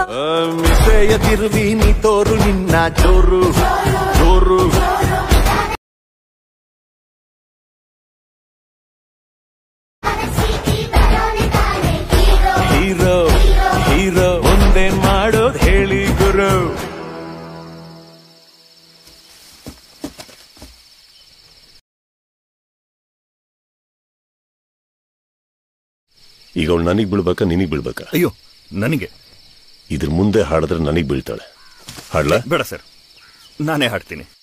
ಮಿಸೆಯ ತಿರುವಿ ನೀ ತೋರು ನಿನ್ನ ಜೋರು ಜೋರು ಹೀರೋ ಹೀರೋ ಒಂದೇನ್ ಮಾಡೋದ್ ಹೇಳಿ ಗುರು ಈಗ ಅವಳು ನನಗ್ ಬೀಳ್ಬೇಕಾ ನಿನಗ್ ಬೀಳ್ಬೇಕಾ ಅಯ್ಯೋ ನನಗೆ ಇದ್ರ ಮುಂದೆ ಹಾಡಿದ್ರೆ ನನಗ್ ಬೀಳ್ತಾಳೆ ಹಾಡ್ಲಾ ಬೇಡ ಸರ್ ನಾನೇ ಹಾಡ್ತೀನಿ